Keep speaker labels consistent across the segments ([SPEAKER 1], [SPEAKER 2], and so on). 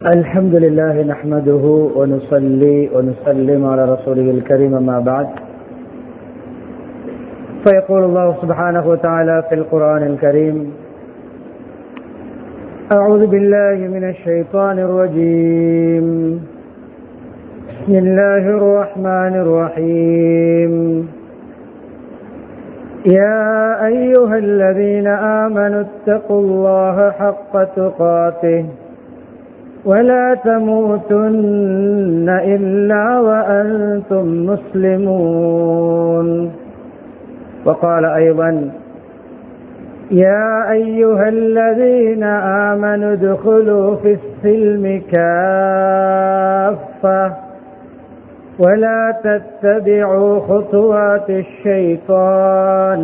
[SPEAKER 1] الحمد لله نحمده ونصلي ونسلم على رسوله الكريم ما بعد فيقول الله سبحانه وتعالى في القرآن الكريم أعوذ بالله من الشيطان الرجيم بسم الله الرحمن الرحيم يا أيها الذين آمنوا اتقوا الله حق تقاته ولا تموتن إلا وأنتم مسلمون وقال أيضا يا أيها الذين آمنوا ادخلوا في السلم كافة ولا تتبعوا خطوات الشيطان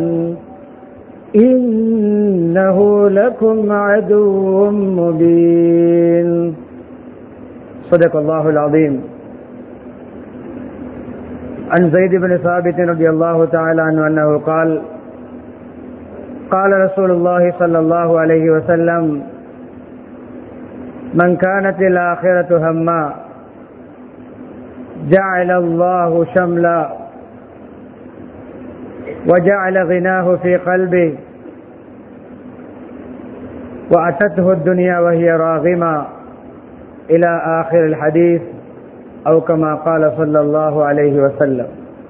[SPEAKER 1] إنه لكم عدو مبين صدق الله العظيم عن زيد بن ثابت رضي الله تعالى عنه أنه قال قال رسول الله صلى الله عليه وسلم من كانت الآخرة هما جعل الله شملا وجعل غناه في قلبه وأتته الدنيا وهي راغمة إلى آخر الحديث أو كما قال صلى الله عليه وسلم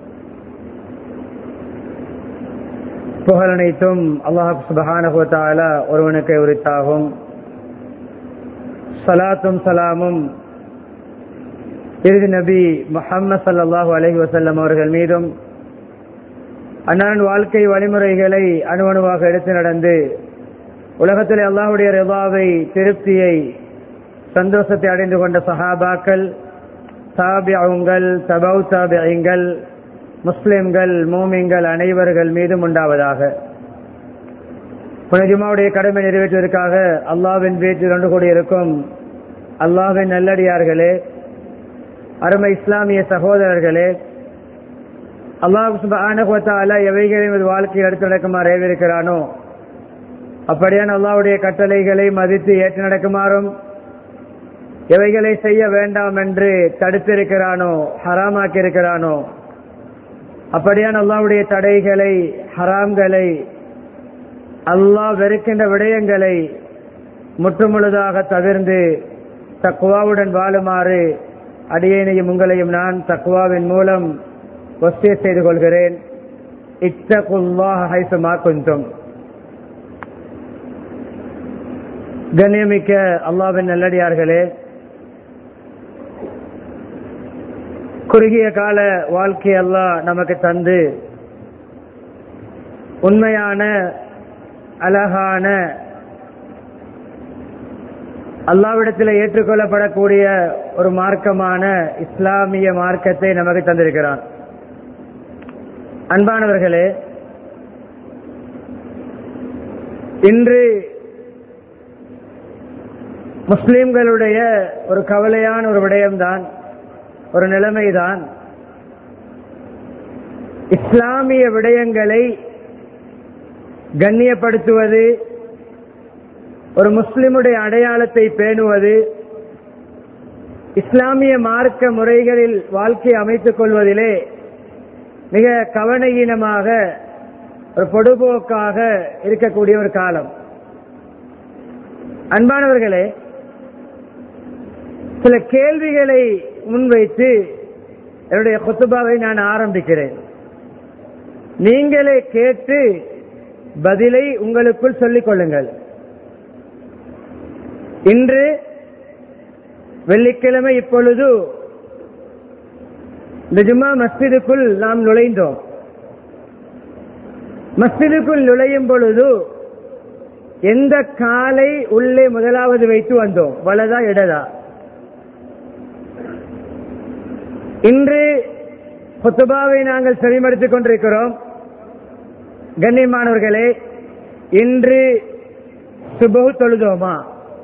[SPEAKER 1] புகழனைத்தும் அல்லாஹ் சுபஹானஹுவத்தால ஒருவனுக்கு உரித்தாகும் சலாத்தும் சலாமும் இறுதி நபி முஹம்மது சல்லாஹூ அலஹி வசல்லம் அவர்கள் மீதும் அண்ணன் வாழ்க்கை வழிமுறைகளை அணுவணுவாக எடுத்து நடந்து உலகத்தில் அல்லாஹுடைய ரிவாவை திருப்தியை சந்தோஷத்தை அடைந்து கொண்ட சஹாபாக்கள் தாபியங்கள் தபௌ தாபியங்கள் முஸ்லிம்கள் மோமிங்கள் அனைவர்கள் மீதும் உண்டாவதாக புனஜுமாவுடைய கடமை நிறைவேற்றுவதற்காக அல்லாவின் வீட்டில் ஒன்று கூடியிருக்கும் அல்லாவின் நல்லடியார்களே அருமை இஸ்லாமிய சகோதரர்களே அல்லாஹ் சுபானுவத்தால எவைகளையும் வாழ்க்கையில் எடுத்து நடக்குமாறு ஏவிருக்கிறானோ அப்படியான அல்லாவுடைய கட்டளைகளை மதித்து ஏற்று நடக்குமாறும் எவைகளை செய்ய வேண்டாம் என்று தடுத்திருக்கிறானோ ஹராமாக்கி இருக்கிறானோ அப்படியான அல்லாவுடைய தடைகளை ஹராம்களை அல்லாஹ் வெறுக்கின்ற விடயங்களை முற்றுமுழுதாக தவிர்ந்து தக்குவாவுடன் வாழுமாறு அடியேனையும் உங்களையும் நான் தக்குவாவின் மூலம் ஒஸ்திய செய்து கொள்கிறேன் இத்தகுல்லாஹ் ஹைசுமா குந்தும் கண்ணியமிக்க அல்லாவின் நல்லடியார்களே குறுகிய கால வாழ்க்கை அல்லாஹ் நமக்கு தந்து உண்மையான அழகான அல்லாவிடத்தில் ஏற்றுக்கொள்ளப்படக்கூடிய ஒரு மார்க்கமான இஸ்லாமிய மார்க்கத்தை நமக்கு தந்திருக்கிறான் அன்பானவர்களே இன்று முஸ்லிம்களுடைய ஒரு கவலையான ஒரு விடயம்தான் ஒரு நிலைமைதான் இஸ்லாமிய விடயங்களை கண்ணியப்படுத்துவது ஒரு முஸ்லிமுடைய அடையாளத்தை பேணுவது இஸ்லாமிய மார்க்க முறைகளில் வாழ்க்கை அமைத்துக் கொள்வதிலே மிக கவனையீனமாக ஒரு பொடுபோக்காக இருக்கக்கூடிய ஒரு காலம் அன்பானவர்களே சில கேள்விகளை முன்வைத்து என்னுடைய குத்துபாவை நான் ஆரம்பிக்கிறேன் நீங்களே கேட்டு பதிலை உங்களுக்குள் சொல்லிக் கொள்ளுங்கள் இன்று வெள்ளிக்கிழமை இப்பொழுது நிஜமா மஸ்ஜிதுக்குள் நாம் நுழைந்தோம் மஸ்ஜிதுக்குள் நுழையும் பொழுது எந்த காலை உள்ளே முதலாவது வைத்து வந்தோம் வலதா இடதா இன்று குத்துபாவை நாங்கள் செவிமடுத்துக் கொண்டிருக்கிறோம் கண்ணியமானவர்களே இன்று சுபகு தொழுதோமா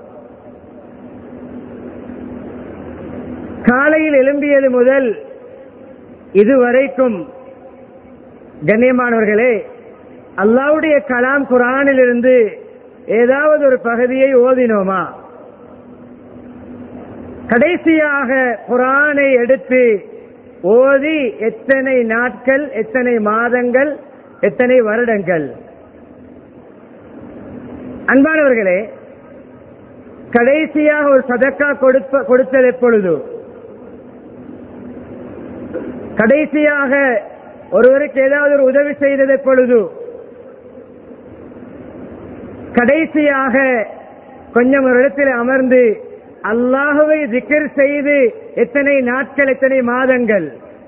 [SPEAKER 1] காலையில் எழும்பியது முதல் இதுவரைக்கும் கண்ணியமானவர்களே அல்லாவுடைய கலாம் குரானிலிருந்து ஏதாவது ஒரு பகுதியை ஓதினோமா கடைசியாக குரானை எடுத்து ஓதி எத்தனை நாட்கள் எத்தனை மாதங்கள் எத்தனை வருடங்கள் அன்பானவர்களே கடைசியாக ஒரு சதக்கா கொடுப்ப கொடுத்தது எப்பொழுது கடைசியாக ஒருவருக்கு ஏதாவது ஒரு உதவி செய்தது எப்பொழுது கடைசியாக கொஞ்சம் ஒரு இடத்தில் அமர்ந்து அல்லாஹுவை திக்கர் செய்து எத்தனை நாட்கள் எத்தனை மாதங்கள்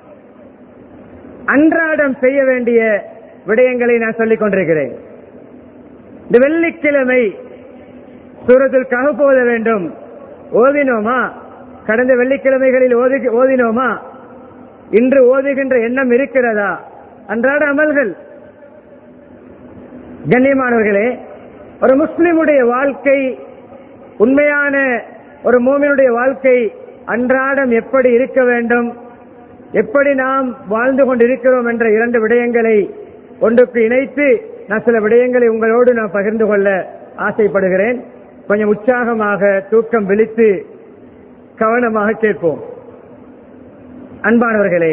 [SPEAKER 1] அன்றாடம் செய்ய வேண்டிய விடயங்களை நான் சொல்லிக் கொண்டிருக்கிறேன் இந்த வெள்ளிக்கிழமை சூரத்தில் ககு போத வேண்டும் ஓதினோமா கடந்த வெள்ளிக்கிழமைகளில் ஓதி- ஓதினோமா இன்று ஓதுகின்ற எண்ணம் இருக்கிறதா அன்றாட அமல்கள் கண்ணியமானவர்களே ஒரு முஸ்லிமுடைய வாழ்க்கை உண்மையான ஒரு மூமினுடைய வாழ்க்கை அன்றாடம் எப்படி இருக்க வேண்டும் எப்படி நாம் வாழ்ந்து கொண்டிருக்கிறோம் என்ற இரண்டு விடயங்களை ஒன்றுக்கு இணைத்து நான் சில விடயங்களை உங்களோடு நான் பகிர்ந்து கொள்ள ஆசைப்படுகிறேன் கொஞ்சம் உற்சாகமாக தூக்கம் விழித்து கவனமாக கேட்போம் அன்பானவர்களே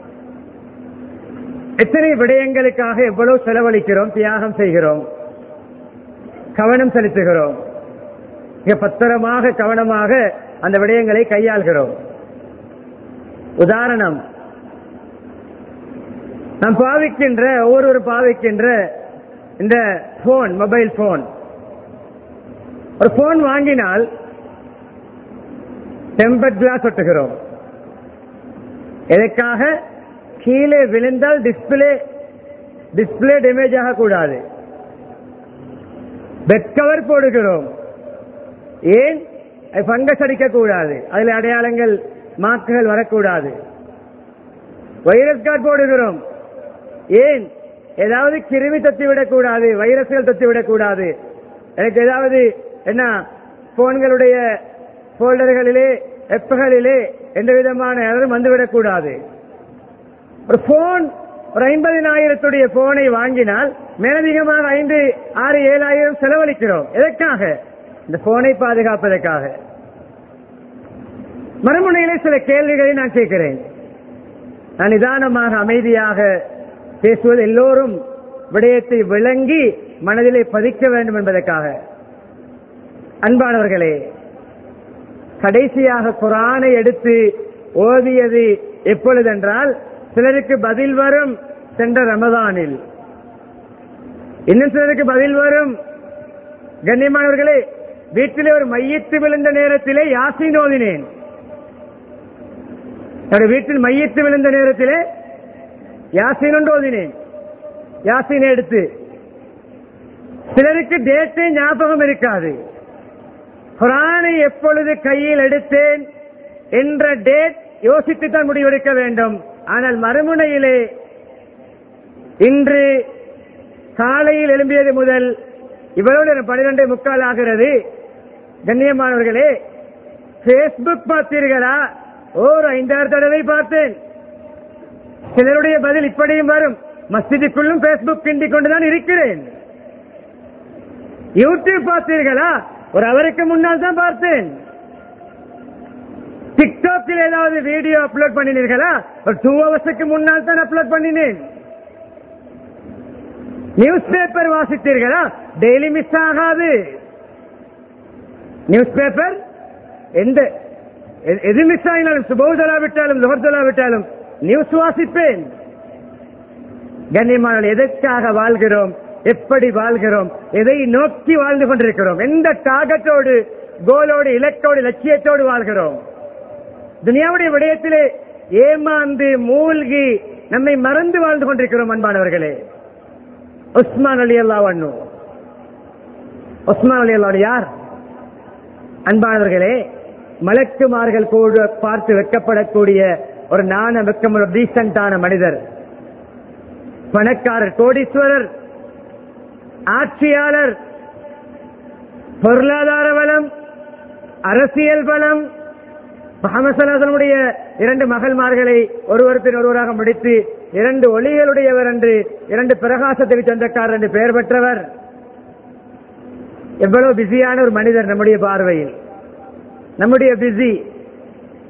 [SPEAKER 1] எத்தனை விடயங்களுக்காக எவ்வளவு செலவழிக்கிறோம் தியாகம் செய்கிறோம் கவனம் செலுத்துகிறோம் மிக பத்திரமாக கவனமாக அந்த விடயங்களை கையாள்கிறோம் உதாரணம் நாம் பாவிக்கின்ற ஒவ்வொரு பாவிக்கின்ற இந்த போன் மொபைல் போன் ஒரு போன் வாங்கினால் டெம்பர் கிளாஸ் ஒட்டுகிறோம் எதற்காக கீழே விழுந்தால் டிஸ்பிளே டிஸ்பிளே டேமேஜ் ஆகக்கூடாது பெட் கவர் போடுகிறோம் ஏன் பங்கஸ் அடிக்கக்கூடாது அதில் அடையாளங்கள் மார்க்குகள் வரக்கூடாது வைரஸ் கார்டு போடுகிறோம் ஏன் ஏதாவது கிருமி தொத்தி விடக்கூடாது வைரஸ்கள் தொத்தி விடக்கூடாது எனக்கு ஏதாவது என்ன போன்களுடைய போல்டர்களிலே எப்பகளிலே எந்த விதமான எதுவும் வந்துவிடக்கூடாது ஒரு போன் ஒரு ஐம்பதினாயிரத்துடைய போனை வாங்கினால் மேலதிகமாக ஐந்து ஆறு ஏழாயிரம் செலவழிக்கிறோம் எதற்காக இந்த போனை பாதுகாப்பதற்காக மறுமுனையிலே சில கேள்விகளை நான் கேட்கிறேன் நான் நிதானமாக அமைதியாக பேசுவது எல்லோரும் விடயத்தை விளங்கி மனதிலே பதிக்க வேண்டும் என்பதற்காக அன்பானவர்களே கடைசியாக குரானை எடுத்து ஓதியது எப்பொழுதென்றால் சிலருக்கு பதில் வரும் சென்ற ரமதானில் இன்னும் சிலருக்கு பதில் வரும் கண்ணியமானவர்களே வீட்டிலே ஒரு மையத்து விழுந்த நேரத்திலே யாசின் ஓதினேன் என்னுடைய வீட்டில் மையத்து விழுந்த நேரத்திலே யாசின் ஒன்று ஓதினேன் யாசினை எடுத்து சிலருக்கு டேட்டே ஞாபகம் இருக்காது குரானை எப்பொழுது கையில் எடுத்தேன் என்ற டேட் யோசித்து தான் முடிவெடுக்க வேண்டும் ஆனால் மறுமுனையிலே இன்று காலையில் எழும்பியது முதல் இவரோடு பனிரெண்டே முக்கால் ஆகிறது கண்ணியமானவர்களே பேஸ்புக் பார்த்தீர்களா ஓர் ஐந்தாறு தடவை பார்த்தேன் சிலருடைய பதில் இப்படியும் வரும் மஸ்ஜிதுக்குள்ளும் பேஸ்புக் கிண்டிக் கொண்டுதான் இருக்கிறேன் யூடியூப் பார்த்தீர்களா ஒரு அவருக்கு முன்னால் தான் பார்த்தேன் டிக்டாக்கில் ஏதாவது வீடியோ அப்லோட் பண்ணினீர்களா ஒரு டூ ஹவர்ஸுக்கு முன்னால் தான் அப்லோட் பண்ணினேன் நியூஸ் பேப்பர் வாசித்தீர்களா டெய்லி மிஸ் ஆகாது நியூஸ் பேப்பர் எந்த எ- எது மிஸ் ஆகினாலும் சுபௌதலா விட்டாலும் லுகர்தலா விட்டாலும் நியூஸ் வாசிப்பேன் கண்ணியமான எதற்காக வாழ்கிறோம் எப்படி வாழ்கிறோம் எதை நோக்கி வாழ்ந்து கொண்டிருக்கிறோம் எந்த டாகத்தோடு கோலோடு இலக்கோடு லட்சியத்தோடு வாழ்கிறோம் துனியாவுடைய விடயத்திலே ஏமாந்து மூழ்கி நம்மை மறந்து வாழ்ந்து கொண்டிருக்கிறோம் அன்பானவர்களே உஸ்மான் அலி அல்லா வண்ணு உஸ்மான் அலி அல்லா யார் அன்பானவர்களே மலக்குமார்கள் கூட பார்த்து வெக்கப்படக்கூடிய ஒரு நாண வெக்கமுள்ள டீசென்டான மனிதர் பணக்காரர் கோடீஸ்வரர் ஆட்சியாளர் பொருளாதார பலம் அரசியல் பலம் முகமசனுடைய இரண்டு மகள்மார்களை ஒருவர் பின் ஒருவராக முடித்து இரண்டு ஒளிகளுடையவர் என்று இரண்டு பிரகாசத்துக்கு சொந்தக்காரர் என்று பெயர் பெற்றவர் எவ்வளவு பிஸியான ஒரு மனிதர் நம்முடைய பார்வையில் நம்முடைய பிஸி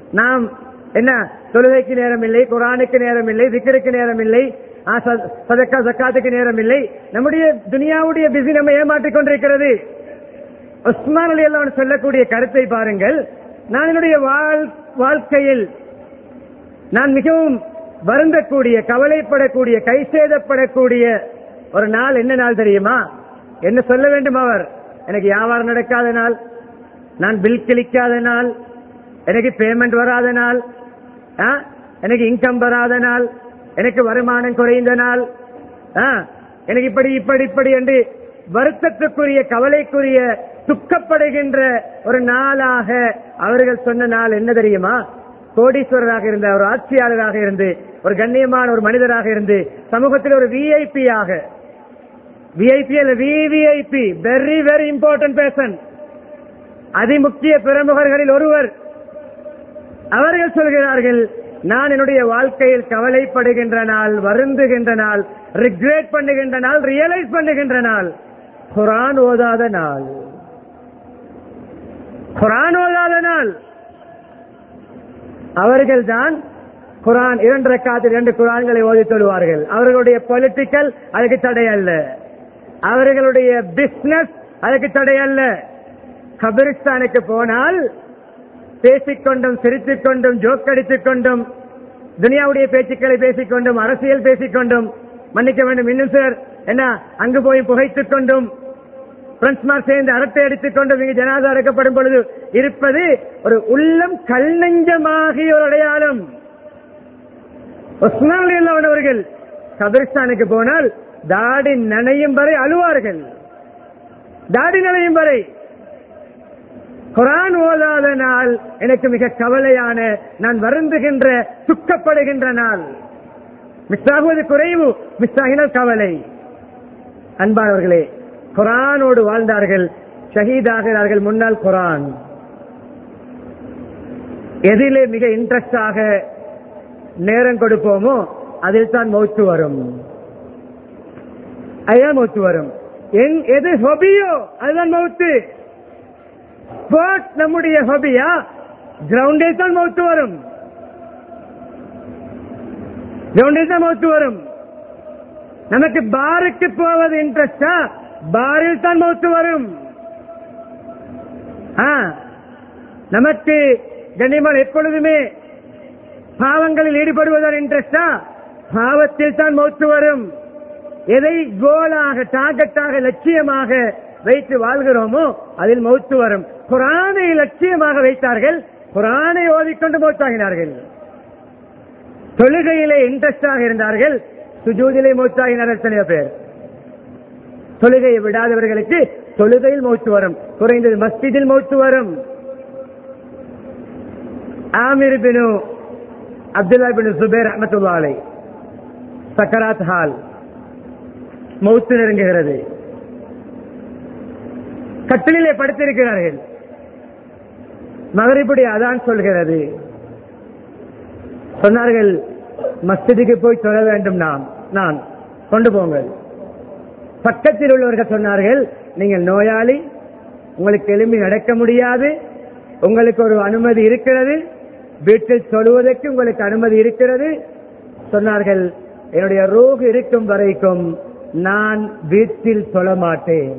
[SPEAKER 1] நாம் என்ன தொழுகைக்கு நேரம் இல்லை குரானுக்கு நேரம் இல்லை திக்கருக்கு நேரம் இல்லை ஆ, ச- சதக்கா சக்காத்துக்கு நேரம் இல்லை நம்முடைய துனியாவுடைய பிசி நம்ம ஏமாற்றிக் கொண்டிருக்கிறது உஸ்மான் அலி அல்லாஹ் சொல்லக்கூடிய கருத்தை பாருங்கள் நான் என்னுடைய வாழ்- வாழ்க்கையில் நான் மிகவும் வருந்தக்கூடிய கவலைப்படக்கூடிய கை சேதப்படக்கூடிய ஒரு நாள் என்ன நாள் தெரியுமா என்ன சொல்ல வேண்டும் அவர் எனக்கு வியாபாரம் நடக்காத நாள் நான் பில் கிளிக்காத நாள் எனக்கு பேமெண்ட் வராத நாள் ஆ? எனக்கு இன்கம் வராத நாள் எனக்கு வருமானம் குறைந்த நாள் ஆ? எனக்கு இப்படி இப்படி இப்படி என்று வருத்தத்துக்குரிய கவலைக்குரிய துக்கப்படுகின்ற ஒரு நாளாக அவர்கள் சொன்ன நாள் என்ன தெரியுமா கோடீஸ்வரராக இருந்த ஒரு ஆட்சியாளராக இருந்து ஒரு கண்ணியமான ஒரு மனிதராக இருந்து சமூகத்தில் ஒரு விஐபி ஆக விஐபி அல்ல VVIP very very important person அதிமுக்கிய பிரமுகர்களில் ஒருவர் அவர்கள் சொல்கிறார்கள் நான் என்னுடைய வாழ்க்கையில் கவலைப்படுகின்ற நாள் வருந்துகின்ற நாள் ரிக்ரெட் பண்ணுகின்ற நாள் ரியலைஸ் பண்ணுகின்ற நாள் குரான் ஓதாத நாள் குரான் ஓதாத நாள் அவர்கள் தான் குரான் இரண்டு ரக்காத்தில் இரண்டு குரான்களை ஓதி தொழுவார்கள் அவர்களுடைய பொலிட்டிக்கல் அதுக்கு தடை அல்ல அவர்களுடைய பிசினஸ் அதுக்கு தடை அல்ல கபிரிஸ்தானுக்கு போனால் பேசிக்கொண்டும் சிரித்துக் கொண்டும் ஜோக் அடித்துக் கொண்டும் துனியாவுடைய பேச்சுக்களை பேசிக்கொண்டும் அரசியல் பேசிக்கொண்டும் மன்னிக்க வேண்டும் இன்னும் சார் என்ன அங்கு போய் புகைத்துக் கொண்டும் பிரெஞ்சுமார் சேர்ந்து அரட்டை அடித்துக் கொண்டும் இங்கு ஜனாதா அடக்கப்படும் பொழுது இருப்பது ஒரு உள்ளம் கல் நெஞ்சமாகிய ஒரு அடையாளம் உஸ்மான் அலியல்லாஹு அவர்கள் கபிரிஸ்தானுக்கு போனால் தாடி நனையும் வரை அழுவார்கள் தாடி நனையும் வரை குரான் ஓதாத நாள் எனக்கு மிக கவலையான நான் வருந்துகின்ற துக்கப்படுகின்ற நாள் மிஸ் ஆகுவது குறைவு மிஸ் ஆகினால் கவலை அன்பானவர்களே குரானோடு வாழ்ந்தார்கள் ஷஹீதாகிறார்கள் முன்னால் குரான் எதிலே மிக இன்ட்ரெஸ்டாக நேரம் கொடுப்போமோ அதில் தான் மௌத்து வரும் அதுதான் மௌத்து வரும் என் எது ஹொபியோ அதுதான் மௌத்து ஸ்போர்ட் நம்முடைய ஹொபியா கிரவுண்டில் தான் மௌத்து வரும் கிரவுண்டில் தான் மௌத்து வரும் நமக்கு பாருக்கு போவது இன்ட்ரெஸ்டா பாரில் தான் மௌத்து வரும் ஆ, நமக்கு கண்ணியமால் எப்பொழுதுமே பாவங்களில் ஈடுபடுவதால் இன்ட்ரெஸ்டா பாவத்தில் தான் மௌத்து வரும் எதை கோலாக டார்கெட்டாக லட்சியமாக வைத்து வாழ்கிறோமோ அதில் மௌத்து வரும் குரானை லட்சியமாக வைத்தார்கள் குரானை ஓதிக்கொண்டு மௌத்தாகினார்கள் தொழுகையிலே இன்ட்ரெஸ்டாக இருந்தார்கள் சுஜூதிலே மௌத்தாகினார்கள் எத்தனையோ பேர் தொழுகையை விடாதவர்களுக்கு தொழுகையில் மௌத்து வரும் குறைந்தது மஸ்ஜிதில் மௌத்து வரும் ஆமிர் பினு அப்துல்லா பின் சுபேர் அஹமத்துல்லா அலை சக்கராத் ஹால் மௌத்து நெருங்குகிறது கட்டிலே படுத்திருக்கிறார்கள் மகரிபுடைய அதான் சொல்கிறது சொன்னார்கள் மஸ்ஜிதுக்கு போய் சொல்ல வேண்டும் நாம் நான் கொண்டு போங்கள் பக்கத்தில் உள்ளவர்கள் சொன்னார்கள் நீங்கள் நோயாளி உங்களுக்கு எழும்பி நடக்க முடியாது உங்களுக்கு ஒரு அனுமதி இருக்கிறது வீட்டில் சொல்வதற்கு உங்களுக்கு அனுமதி இருக்கிறது சொன்னார்கள் என்னுடைய ரோகு இருக்கும் வரைக்கும் நான் வீட்டில் சொல்ல மாட்டேன்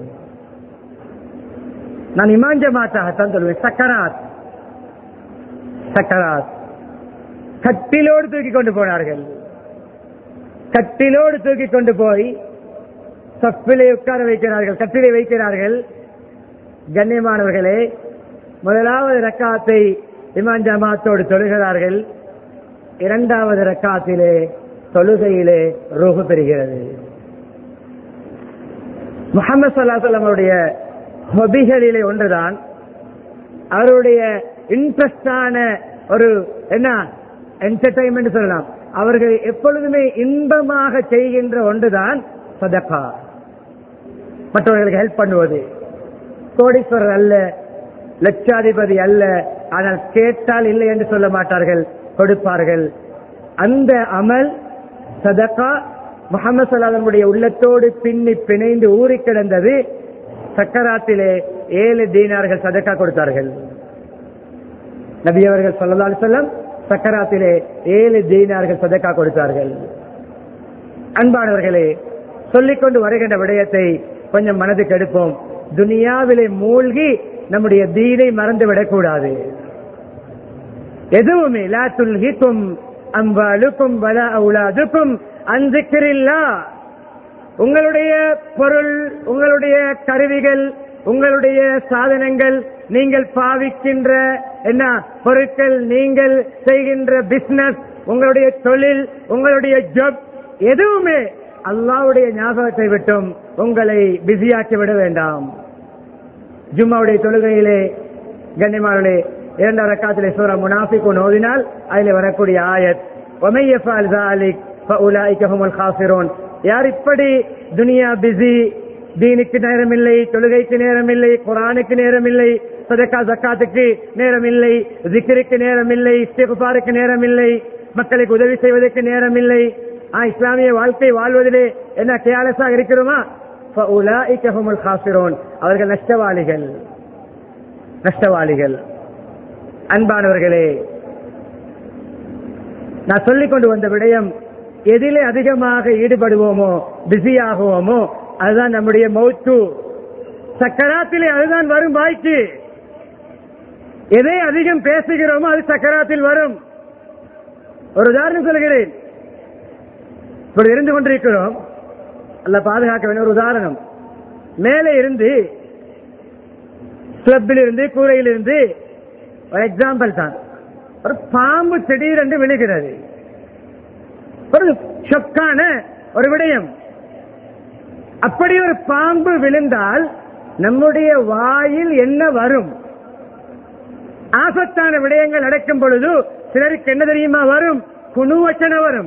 [SPEAKER 1] நான் இமாஞ்ச மாட்டாகத்தான் சொல்வேன் சக்கராத் சக்கராத் கட்டிலோடு தூக்கி கொண்டு போனார்கள் கட்டிலோடு தூக்கி கொண்டு போய் சப்பிலே உட்கார வைக்கிறார்கள் கட்டிலே வைக்கிறார்கள் கண்ணியமானவர்களே முதலாவது ரக்காத்தை இமான் ஜமாத்தோடு தொழுகிறார்கள் இரண்டாவது ரக்காத்திலே தொழுகையிலே ரூபு பெறுகிறது முகமது சல்லாசலம் அவருடைய ஹொபிகளிலே ஒன்றுதான் அவருடைய இன்ட்ரெஸ்டான ஒரு என்ன என்டர்டைன்மெண்ட் சொல்லலாம் அவர்கள் எப்பொழுதுமே இன்பமாக செய்கின்ற ஒன்றுதான் சதகா மற்றவர்களுக்கு ஹெல்ப் பண்ணுவது கோடீஸ்வரர் அல்ல லட்சாதிபதி அல்ல ஆனால் கேட்டால் இல்லை என்று சொல்ல மாட்டார்கள் கொடுப்பார்கள் அந்த அமல் சதகா முகமது சலாதனுடைய உள்ளத்தோடு பின்னி பிணைந்து ஊறி கிடந்தது சக்கராத்திலே ஏழு தீனார்கள் சதக்கா கொடுத்தார்கள் நபி அவர்கள் சொல்லலால் செல்லம் சக்கராத்திலே ஏழு தீனார்கள் சதக்கா கொடுத்தார்கள் அன்பானவர்களே சொல்லிக்கொண்டு வருகின்ற விடயத்தை கொஞ்சம் மனதுக்கு எடுப்போம் துனியாவிலே மூழ்கி நம்முடைய தீனை மறந்து விடக்கூடாது எதுவுமே லா துல்ஹிக்கும் அம்பாலுக்கும் வல அவுலாதுக்கும் அன்றிக்கிறில்லா உங்களுடைய பொருள் உங்களுடைய கருவிகள் உங்களுடைய சாதனங்கள் நீங்கள் பாவிக்கின்ற என்ன பொருட்கள் நீங்கள் செய்கின்ற பிசினஸ் உங்களுடைய தொழில் உங்களுடைய ஜப் எதுவுமே அல்லாவுடைய ஞாபகத்தை விட்டும் உங்களை பிஸியாக்கி விட வேண்டாம் ஜும்மாவுடைய தொழுகையிலே கண்ணிமார்களே இரண்டாம் ரக்காத்திலே சூரா முனாஃபிக்கு ஓதினால் அதில் வரக்கூடிய ஆயத் ஒமையஃபால் ஜாலிக் ஃபஉலாயிக ஹுமுல் காஃபிரூன் யார் இப்படி துனியா பிஸி தீனுக்கு நேரம் இல்லை தொழுகைக்கு நேரம் இல்லை குரானுக்கு நேரம் இல்லை சதக்கா ஜக்காத்துக்கு நேரம் இல்லை ஜிக்ருக்கு நேரம் இல்லை இஸ்திகுபாருக்கு நேரம் இல்லை மக்களுக்கு உதவி செய்வதற்கு நேரம் இல்லை ஆ, இஸ்லாமிய வாழ்க்கை வாழ்வதிலே என்ன கேலஸாக இருக்கிறோமா ஃபஉலாயிக ஹுமுல் காஃபிரூன் அவர்கள் நஷ்டவாளிகள் நஷ்டவாளிகள் அன்பானவர்களே நான் சொல்லிக் கொண்டு வந்த விடயம் எதிலே அதிகமாக ஈடுபடுவோமோ பிஸி ஆகுவோமோ அதுதான் நம்முடைய மௌத்து சக்கராத்திலே அதுதான் வரும் வாய்க்கு எதை அதிகம் பேசுகிறோமோ அது சக்கராத்தில் வரும் ஒரு உதாரணம் சொல்கிறேன் இப்படி இருந்து கொண்டிருக்கிறோம் அல்ல பாதுகாக்க வேண்டிய ஒரு உதாரணம் மேலே இருந்து கிளப்பில் இருந்து கூரையில் இருந்து ஒரு எக்ஸாம்பிள் தான் ஒரு பாம்பு திடீரென்று விழுகிறது ஒரு ஷொக்கான ஒரு விடயம் அப்படி ஒரு பாம்பு விழுந்தால் நம்முடைய வாயில் என்ன வரும் ஆபத்தான விடயங்கள் நடக்கும் பொழுது சிலருக்கு என்ன தெரியுமா வரும் குணுவச்சன வரும்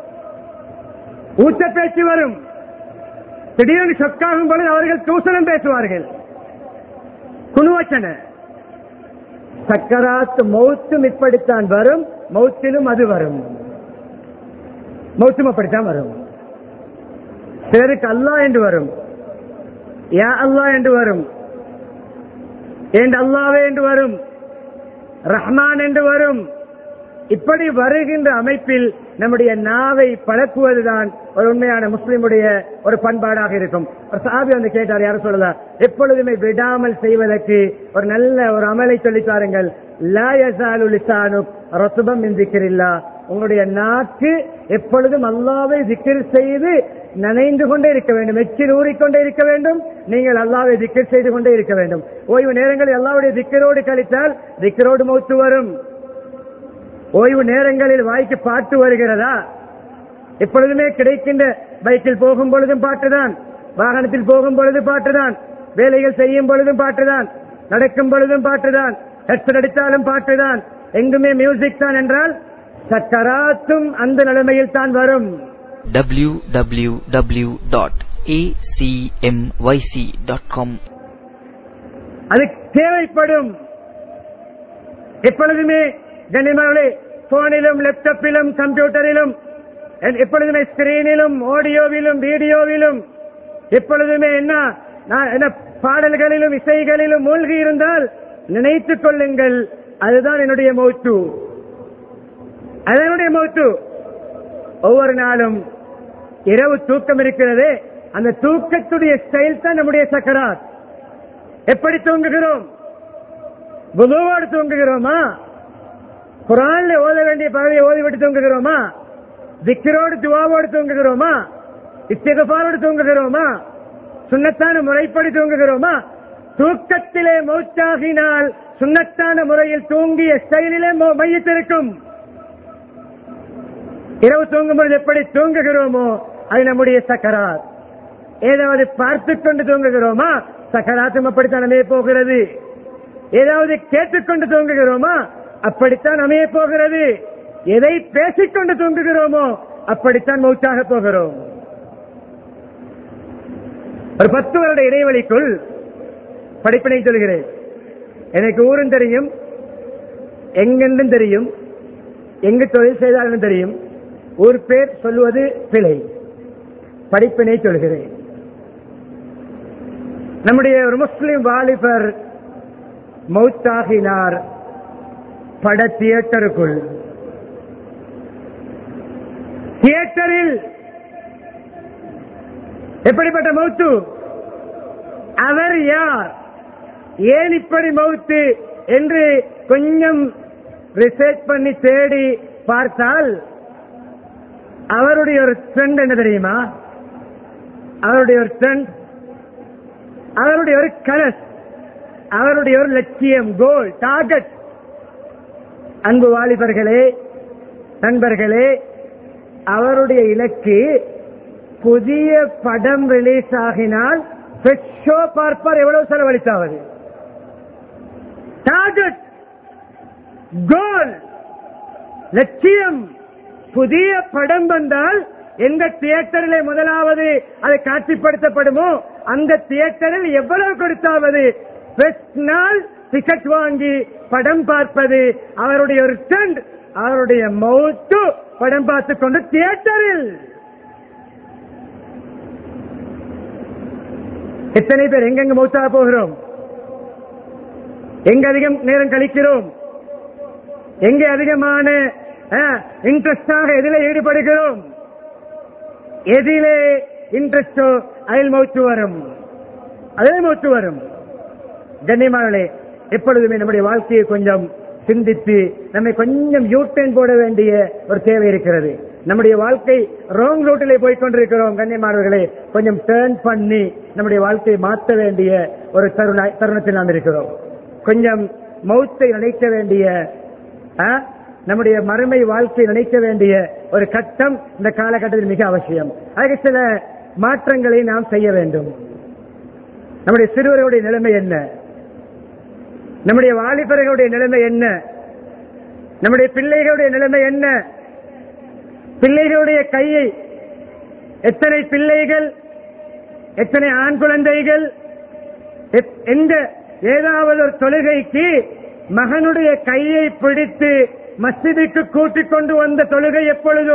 [SPEAKER 1] ஊச்ச பேச்சு வரும் திடீரென்று ஷொக்காகும் பொழுது அவர்கள் தூசணம் பேசுவார்கள் குணுவச்சன சக்கராத்து மௌத்தும் இப்படித்தான் வரும் மௌத்திலும் அது வரும் மௌத்தும் அப்படித்தான் வரும் சிலருக்கு அல்லாஹ் என்று வரும் யா அல்லாஹ் என்று வரும் ஏன் அல்லாவே என்று வரும் ரஹ்மான் என்று வரும் இப்படி வருகின்ற அமைப்பில் நம்முடைய நாவை பழக்குவதுதான் ஒரு உண்மையான முஸ்லிமுடைய ஒரு பண்பாடாக இருக்கும் ஒரு சாபி வந்து கேட்டார் யாரும் சொல்லலாம் எப்பொழுதுமே விடாமல் செய்வதற்கு ஒரு நல்ல ஒரு அமலை சொல்லித் தாருங்கள் லா யஸாலு லிசானு ரசுபம் மின் திக்ரில்லா உங்களுடைய நாக்கு எப்பொழுதும் அல்லாவை திக்கிர் செய்து நனைந்து கொண்டே இருக்க வேண்டும் எச்சில் ஊறிக்கொண்டே இருக்க வேண்டும் நீங்கள் அல்லாவை திக்கிர் செய்து கொண்டே இருக்க வேண்டும் ஓய்வு நேரங்களில் அல்லாவுடைய திக்கரோடு கழித்தால் திக்கரோடு மௌத்து வரும் ஓய்வு நேரங்களில் வாய்க்கு பாட்டு வருகிறதா எப்பொழுதுமே கிடைக்கின்ற பைக்கில் போகும் பொழுதும் பாட்டுதான் வாகனத்தில் போகும் பொழுது பாட்டுதான் வேலைகள் செய்யும் பொழுதும் பாட்டுதான் நடக்கும் பொழுதும் பாட்டுதான் ஹெட்செட் அடித்தாலும் பாட்டுதான் எங்குமே மியூசிக் தான் என்றால் சக்கராத்தும் அந்த நிலைமையில் தான் வரும்
[SPEAKER 2] www.acmyc.com
[SPEAKER 1] அது தேவைப்படும் எப்பொழுதுமே கண்ணியமானே போனிலும் லேப்டாப்பிலும் கம்ப்யூட்டரிலும் எ- எப்பொழுதுமே ஸ்கிரீனிலும் ஆடியோவிலும் வீடியோவிலும் எப்பொழுதுமே என்ன நான் என்ன பாடல்களிலும் இசைகளிலும் மூழ்கி இருந்தால் நினைத்துக் கொள்ளுங்கள் அதுதான் என்னுடைய மௌத்து அது என்னுடைய மௌத்து ஒவ்வொரு நாளும் இரவு தூக்கம் இருக்கிறதே அந்த தூக்கத்துடைய ஸ்டைல் தான் நம்முடைய சக்கராத் எப்படி தூங்குகிறோம் புதுவோடு தூங்குகிறோமா குரான்ல ஓத வேண்டிய பகுதியை ஓதிவிட்டு தூங்குகிறோமா திக்கரோடு துவாவோடு தூங்குகிறோமா இஸ்திகபாரோடு தூங்குகிறோமா சுண்ணத்தான முறைப்படி தூங்குகிறோமா தூக்கத்திலே மௌத்தாகினால் சுண்ணத்தான முறையில் தூங்கிய ஸ்டைலிலே மௌ- மையத்திருக்கும் இரவு தூங்கும் பொழுது எப்படி தூங்குகிறோமோ அது நம்முடைய சக்கராத் ஏதாவது பார்த்து கொண்டு தூங்குகிறோமா சக்கராத்தும் அப்படித்தான் அமைய போகிறது ஏதாவது கேட்டுக்கொண்டு தூங்குகிறோமா அப்படித்தான் அமைய போகிறது எதை பேசிக்கொண்டு தூங்குகிறோமோ அப்படித்தான் மௌத்தாக போகிறோம் ஒரு பத்து வருட இடைவெளிக்குள் படிப்பினை சொல்கிறேன் எனக்கு ஊரும் தெரியும் எங்கென்றும் தெரியும் எங்கு தொழில் செய்தாலும் தெரியும் ஒரு பேர் சொல்லுவது பிழை படிப்பினை சொல்கிறேன் நம்முடைய ஒரு முஸ்லிம் வாலிபர் மௌத்தாகினார் பட தியேட்டருக்குள் தியேட்டரில் எப்படிப்பட்ட மௌத்து அவர் யார் ஏன் இப்படி மௌத்து என்று கொஞ்சம் ரிசர்ச் பண்ணி தேடி பார்த்தால் அவருடைய ஒரு ட்ரெண்ட் என்ன தெரியுமா அவருடைய ஒரு ட்ரெண்ட் அவருடைய ஒரு கலஸ் அவருடைய ஒரு லட்சியம் கோல் டார்கெட் அன்பு வாலிபர்களே நண்பர்களே அவருடைய இலக்கு புதிய படம் ரிலீஸ் ஆகினால் ஷோ பார்ப்பார் எவ்வளவு செலவழித்தாவது டார்கெட் கோல் லட்சியம் புதிய படம் வந்தால் எந்த தியேட்டரிலே முதலாவது அது காட்சிப்படுத்தப்படுமோ அந்த தியேட்டரில் எவ்வளவு கொடுத்தாவது ஃபர்ஸ்ட் நாள் டிக்கெட் வாங்கி படம் பார்ப்பது அவருடைய ஒரு ட்ரெண்ட் அவருடைய மௌத்து படம் பார்த்துக் கொண்டு தியேட்டரில் எத்தனை பேர் எங்கெங்க மௌத்தாக போகிறோம் எங்க அதிகம் நேரம் கழிக்கிறோம் எங்கே அதிகமான இன்ட்ரெஸ்டாக எதிலே ஈடுபடுகிறோம் எதிலே இன்ட்ரெஸ்டோ அதில் மௌத்து வரும் அதே மௌத்து வரும் கண்ணியமானே எப்பொழுதுமே நம்முடைய வாழ்க்கையை கொஞ்சம் சிந்தித்து நம்மை கொஞ்சம் யூட்டேன் போட வேண்டிய ஒரு தேவை இருக்கிறது நம்முடைய வாழ்க்கை ராங் ரூட்டிலே போய் கொண்டிருக்கிறோம் கண்ணியமானவர்களே கொஞ்சம் டேர்ன் பண்ணி நம்முடைய வாழ்க்கையை மாற்ற வேண்டிய ஒரு தருண தருணத்தில் நாம் இருக்கிறோம் கொஞ்சம் மௌத்தை நினைக்க வேண்டிய ஆ, நம்முடைய மறுமை வாழ்க்கையை நினைக்க வேண்டிய ஒரு கட்டம் இந்த காலகட்டத்தில் மிக அவசியம் அதுக்கு சில மாற்றங்களை நாம் செய்ய வேண்டும் நம்முடைய சிறுவர்களுடைய நிலைமை என்ன நம்முடைய வாலிபர்களுடைய நிலைமை என்ன நம்முடைய பிள்ளைகளுடைய நிலைமை என்ன பிள்ளைகளுடைய கையை எத்தனை பிள்ளைகள் எத்தனை ஆண் குழந்தைகள் எத்- எந்த ஏதாவது ஒரு தொழுகைக்கு மகனுடைய கையை பிடித்து மஸ்ஜிதுக்கு கூட்டிக் கொண்டு வந்த தொழுகை எப்பொழுது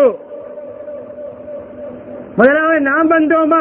[SPEAKER 1] முதலாவது நாம் வந்தோமா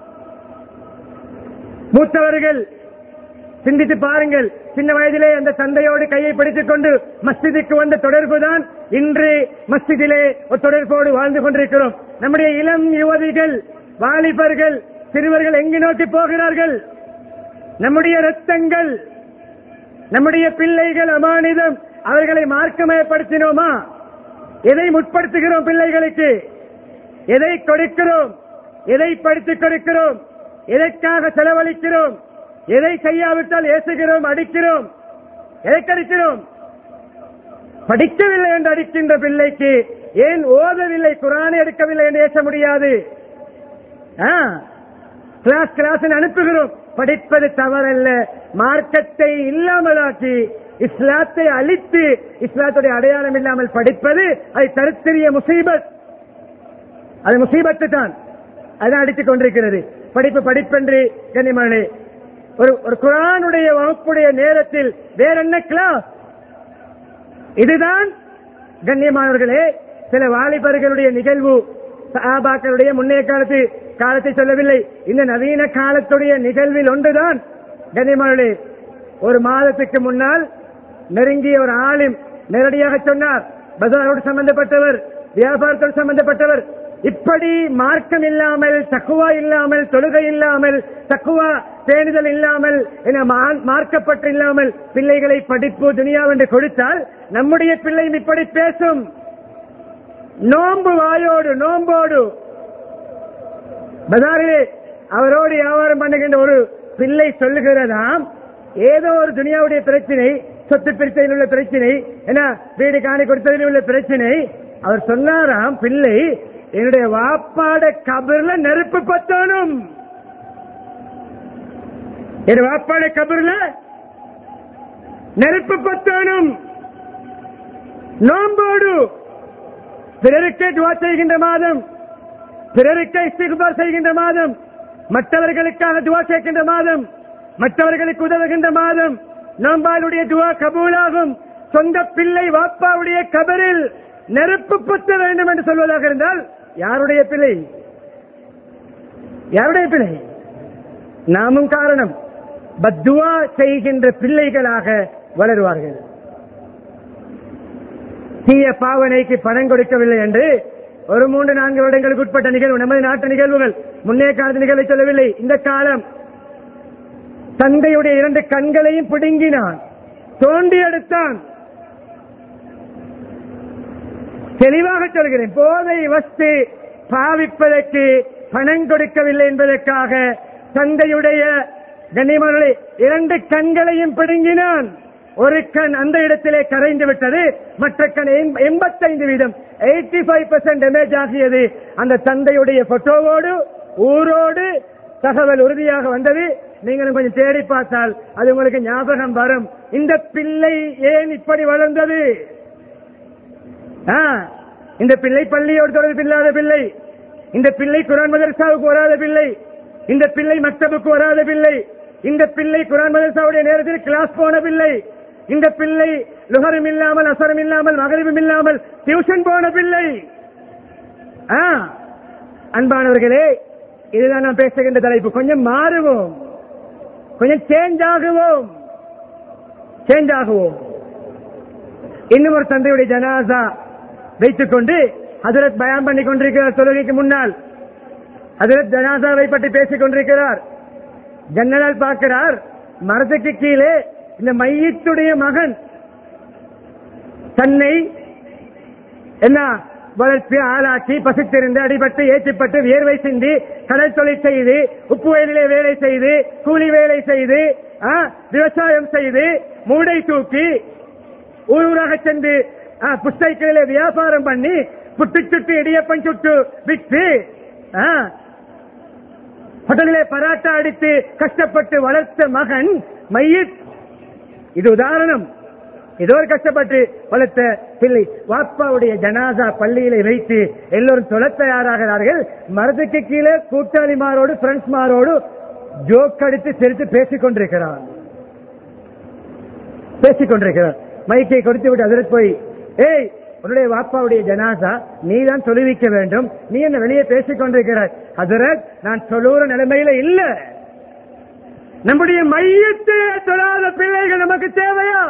[SPEAKER 1] மூத்தவர்கள் சிந்தித்து பாருங்கள் சின்ன வயதிலே அந்த தந்தையோடு கையை பிடித்துக் கொண்டு மஸ்ஜிதுக்கு வந்த தொடர்புதான் இன்று மஸ்ஜிதிலே ஒரு தொடர்போடு வாழ்ந்து கொண்டிருக்கிறோம் நம்முடைய இளம் யுவதிகள் வாலிபர்கள் சிறுவர்கள் எங்கு நோக்கி போகிறார்கள் நம்முடைய ரத்தங்கள் நம்முடைய பிள்ளைகள் அமானிதம் அவர்களை மார்க்கமயப்படுத்தினோமா எதை முற்படுத்துகிறோம் பிள்ளைகளுக்கு எதை கொடுக்கிறோம் எதை படித்துக் கொடுக்கிறோம் எதற்காக செலவழிக்கிறோம் எதை செய்யாவிட்டால் ஏசுகிறோம் அடிக்கிறோம் எதை கடிக்கிறோம் படிக்கவில்லை என்று அடிக்கின்ற பிள்ளைக்கு ஏன் ஓதவில்லை குரானை எடுக்கவில்லை என்று ஏச முடியாது ஆ, கிளாஸ் கிளாஸ் அனுப்புகிறோம் படிப்பது தவறல்ல மார்க்கத்தை இல்லாமலாக்கி இஸ்லாத்தை அழித்து இஸ்லாத்துடைய அடையாளம் இல்லாமல் படிப்பது அது தருத்திரிய முசீபத் அது முசீபத்து தான் அதான் அடித்துக் கொண்டிருக்கிறது படிப்பு படிப்பென்று கண்ணிமணி ஒரு ஒரு குரானுடைய வகுப்புடைய நேரத்தில் வேற என்ன கிளாஸ் இதுதான் கண்ணியமானவர்களே சில வாலிபர்களுடைய நிகழ்வு சஹாபாக்களுடைய முன்னைய காலத்து காலத்தை சொல்லவில்லை இந்த நவீன காலத்துடைய நிகழ்வில் ஒன்றுதான் கண்ணியமானவர்களே ஒரு மாதத்துக்கு முன்னால் நெருங்கிய ஒரு ஆளும் நேரடியாக சொன்னார் பஜாரோடு சம்பந்தப்பட்டவர் வியாபாரத்தோடு சம்பந்தப்பட்டவர் இப்படி மார்க்கம் இல்லாமல் தக்குவா இல்லாமல் தொழுகை இல்லாமல் தக்குவா பேணுதல் இல்லாமல் என மா- மார்க்கப்பட்டு இல்லாமல் பிள்ளைகளை படிப்பு துனியாவென்று கொடுத்தால் நம்முடைய பிள்ளையும் இப்படி பேசும் நோன்பு வாயோடு நோம்போடு பஜாரிலே அவரோடு வியாபாரம் பண்ணுகின்ற ஒரு பிள்ளை சொல்லுகிறதாம் ஏதோ ஒரு துனியாவுடைய பிரச்சனை சொத்து பிரித்ததில் உள்ள பிரச்சனை என்ன வீடு காணி கொடுத்ததில் உள்ள பிரச்சனை அவர் சொன்னாராம் பிள்ளை என்னுடைய வாப்பாட கபர்ல நெருப்பு பத்தணும் என் வாப்பாட கபர்ல நெருப்பு பத்தணும் நோம்போடு பிறருக்கே துவா செய்கின்ற மாதம் பிறருக்கே இஸ்திகுபார் செய்கின்ற மாதம் மற்றவர்களுக்காக துவா கேட்கின்ற மாதம் மற்றவர்களுக்கு உதவுகின்ற மாதம் நோம்பாளுடைய துவா கபூலாகும் சொந்த பிள்ளை வாப்பாவுடைய கபரில் நெருப்பு பத்த வேண்டும் என்று சொல்வதாக இருந்தால் யாருடைய பிள்ளை யாருடைய பிள்ளை நாமும் காரணம் பத்துவா செய்கின்ற பிள்ளைகளாக வளருவார்கள் தீய பாவனைக்கு பணம் கொடுக்கவில்லை என்று ஒரு மூன்று நான்கு வருடங்களுக்கு உட்பட்ட நிகழ்வு நமது நாட்டு நிகழ்வுகள் முன்னே காலத்து நிகழ்வை சொல்லவில்லை இந்த காலம் தந்தையுடைய இரண்டு கண்களையும் பிடுங்கினான் தோண்டி எடுத்தான் தெளிவாக சொல்கிறேன் போதை வஸ்து பாவிப்பதற்கு பணம் கொடுக்கவில்லை என்பதற்காக தந்தையுடைய கண்ணியமானே இரண்டு கண்களையும் பிடுங்கினான் ஒரு கண் அந்த இடத்திலே கரைந்து விட்டது மற்ற கண் எண்பத்தைந்து வீதம் எயிட்டி ஃபைவ் பெர்சென்ட் டேமேஜ் ஆகியது அந்த தந்தையுடைய போட்டோவோடு ஊரோடு தகவல் உறுதியாக வந்தது நீங்களும் கொஞ்சம் தேடி பார்த்தால் அது உங்களுக்கு ஞாபகம் வரும் இந்த பிள்ளை ஏன் இப்படி வளர்ந்தது ஆ, இந்த பிள்ளை பள்ளியோடு தொடர்பு இல்லாத பிள்ளை இந்த பிள்ளை குரான் மதரசாவுக்கு வராத பிள்ளை இந்த பிள்ளை மக்தபுக்கு வராத பிள்ளை இந்த பிள்ளை குரான் மதரசாவுடைய நேரத்தில் கிளாஸ் போன பிள்ளை இந்த பிள்ளை லுகரும் இல்லாமல் அசரம் இல்லாமல் மகரிபும் இல்லாமல் டியூஷன் போன பிள்ளை ஆ, அன்பானவர்களே இதுதான் நான் பேசுகின்ற தலைப்பு கொஞ்சம் மாறுவோம் கொஞ்சம் சேஞ்ச் ஆகுவோம் சேஞ்ச் ஆகுவோம் இன்னும் ஒரு தந்தையுடைய ஜனாசா வைத்துக் கொண்டு ஹதரத் பயான் பண்ணி கொண்டிருக்கிறார் தொழுகைக்கு முன்னால் ஹதரத் ஜனாசாவை பற்றி பேசிக் கொண்டிருக்கிறார் ஜன்னலால் பார்க்கிறார் மரத்துக்கு கீழே இந்த மையத்துடைய மகன் தன்னை என்ன வளர்த்து ஆளாக்கி பசித்திருந்து அடிபட்டு ஏற்றிப்பட்டு வியர்வை சிந்தி கடல் தொழில் செய்து உப்பு வயலிலே வேலை செய்து கூலி வேலை செய்து ஆ, விவசாயம் செய்து மூடை தூக்கி ஊர் ஊராக சென்று ஆ, புஸ்தைகளிலே வியாபாரம் பண்ணி புட்டு சுட்டு இடியப்பன் சுட்டு விற்று ஆ, ஹோட்டலிலே பராட்டா அடித்து கஷ்டப்பட்டு வளர்த்த மகன் மையத் இது உதாரணம் ஏதோ ஒரு கஷ்டப்பட்டு வளர்த்த பிள்ளை வாப்பாவுடைய ஜனாசா பள்ளியில வைத்து எல்லோரும் தொலை தயாராகிறார்கள் மரத்துக்கு கீழே கூட்டாளிமாரோடு பிரெண்ட்ஸ்மாரோடு ஜோக் அடித்து சிரித்து பேசிக் கொண்டிருக்கிறான் பேசிக் கொண்டிருக்கிறான் மைக்கை கொடுத்து விட்டு அதற்கு போய் ஏய் உன்னுடைய வாப்பாவுடைய ஜனாசா நீ தான் தொழுவிக்க வேண்டும் நீ என்ன வெளியே பேசிக் கொண்டிருக்கிறாய் ஹசரத் நான் தொழுற நிலைமையில இல்ல நம்முடைய மையத்தை தொழாத பிள்ளைகள் நமக்கு தேவையா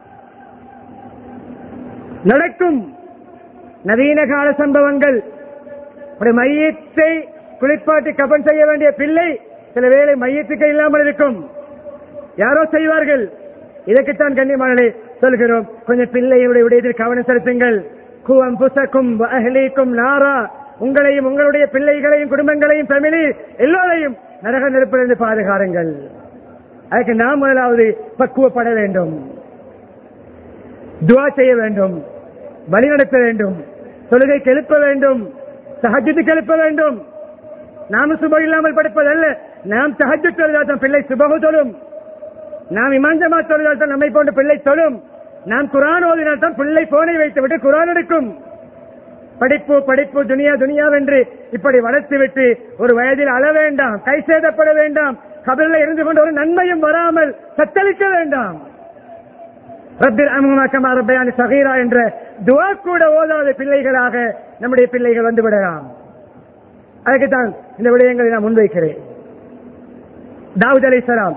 [SPEAKER 1] நடக்கும் நவீன கால சம்பவங்கள் ஒரு மையத்தை குளிப்பாட்டி கபன் செய்ய வேண்டிய பிள்ளை சில வேளை மையத்துக்கு இல்லாமல் இருக்கும் யாரோ செய்வார்கள் இதற்குத்தான் கண்ணியமானே சொல்கிறோம் கொஞ்சம் பிள்ளையுடைய விடயத்தில் கவனம் செலுத்துங்கள் குவம் புசக்கும் அஹ்லீக்கும் நாரா உங்களையும் உங்களுடைய பிள்ளைகளையும் குடும்பங்களையும் ஃபேமிலி எல்லோரையும் நரக நெருப்பிலிருந்து பாதுகாருங்கள் அதுக்கு நாம் முதலாவது பக்குவப்பட வேண்டும் துவா செய்ய வேண்டும் வழிநடத்த வேண்டும் தொழுகைக்கு எழுப்ப வேண்டும் சஹஜத்துக்கு எழுப்ப வேண்டும் நாம் சுபம் இல்லாமல் படிப்பதல்ல நாம் சஹஜு தொழுதால் தான் பிள்ளை சுபகு தொழும் நாம் இமாஞ்சமா தொழுதால் தான் நம்மை போன்ற பிள்ளை தொழும் நாம் குரான் ஓதினால் தான் பிள்ளை போனை வைத்து விட்டு குரான் எடுக்கும் படிப்பு படிப்பு துனியா துனியா என்று இப்படி வளர்த்து விட்டு ஒரு வயதில் அழ வேண்டாம் கை சேதப்பட வேண்டாம் கபலில் இருந்து கொண்டு ஒரு நன்மையும் வராமல் சத்தளிக்க வேண்டாம் ரப்பில் அம்மா கமா ரப்பயானி சகீரா என்ற துவா கூட ஓதாத பிள்ளைகளாக நம்முடைய பிள்ளைகள் வந்து விடலாம் அதுக்குத்தான் இந்த விடயங்களை நான் முன்வைக்கிறேன் தாவூத் அலைசலாம்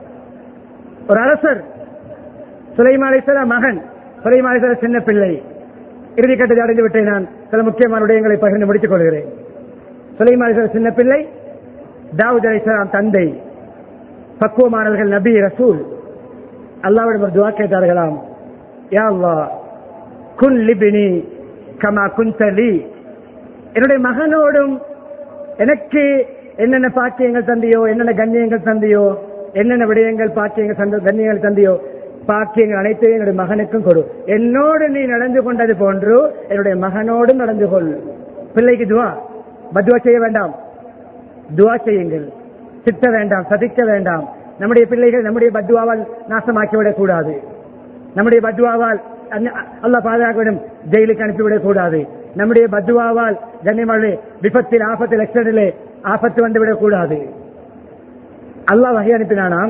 [SPEAKER 1] ஒரு அரசர் சுலைமா அலைசலாம் மகன் சுலைமா அலைசலாம் சின்ன பிள்ளை இறுதி கட்டத்தை அடைந்து விட்டேன் நான் சில முக்கியமான விடயங்களை பகிர்ந்து முடித்துக் கொள்கிறேன் சுலைமா அலைசலாம் சின்ன பிள்ளை தாவூத் அலைசலாம் தந்தை பக்குவமானவர்கள் நபி ரசூல் அல்லாவிடம் ஒரு துவா கேட்டார்களாம் யா அல்லாஹ் குன் லிபினி கமா குந்தலி என்னுடைய மகனோடும் எனக்கு என்னென்ன பாக்கியங்கள் தந்தியோ என்னென்ன கண்ணியங்கள் தந்தியோ என்னென்ன விடயங்கள் பாக்கியங்கள் தந்த கண்ணியங்கள் தந்தியோ பாக்கியங்கள் அனைத்தையும் என்னுடைய மகனுக்கும் கொடு என்னோடு நீ நடந்து கொண்டது போன்று என்னுடைய மகனோடும் நடந்து கொள் பிள்ளைக்கு துவா பத்வா செய்ய வேண்டாம் துவா செய்யுங்கள் திட்ட வேண்டாம் சதிக்க வேண்டாம் நம்முடைய பிள்ளைகள் நம்முடைய பத்வாவால் நாசமாக்கிவிடக் கூடாது நம்முடைய பத்வாவால் அந்ந- அல்லாஹ் பாதுகாக்க வேண்டும் ஜெயிலுக்கு அனுப்பிவிடக் கூடாது நம்முடைய பத்வாவால் கண்ணியமான விபத்தில் ஆபத்தில் எக்ஸிடென்டிலே ஆபத்து வந்துவிடக் கூடாது அல்லாஹ் வகை அனுப்பினானாம்